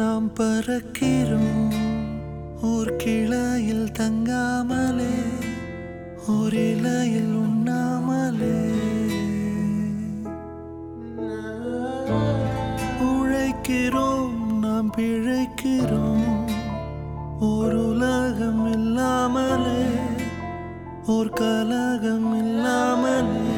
நாம் பறக்கிறோம் ஓர் கிளையில் தங்காமலே ஓர் இலையில் உண்ணாமலே உழைக்கிறோம் நாம் பிழைக்கிறோம் ஓர் உலகம் இல்லாமலே ஓர் கலகம் இல்லாமலே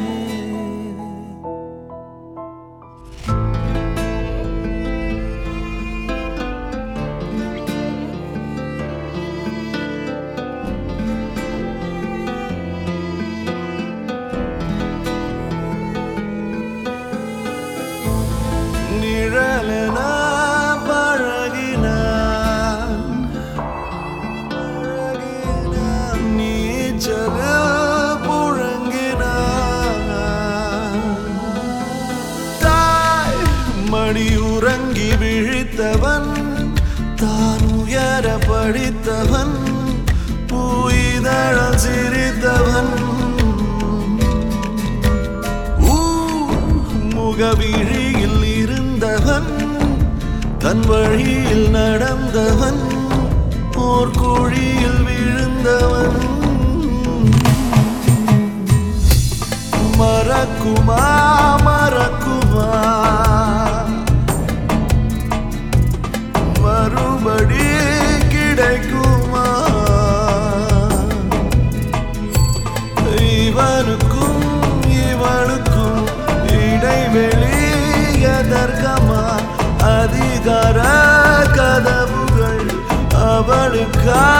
நிழலென பழகினான் பழகினான். நீச்சலில் புழங்கினான். தாய் மடி உறங்கி விழித்தவன் தான் உயர படித்தவன் பூயிதழ சிரித்தவன் முகவிழியில் இருந்தவன் தன் வழியில் நடந்தவன் போர் குழியில் விழுந்தவன் மறக்குமா மறக்குமா மறுபடி கிடைக்குமா இவனுக்கும் இவளுக்கும் இடைவெளி எதற்கமா அதிகார கதவுகள் அவளுக்கா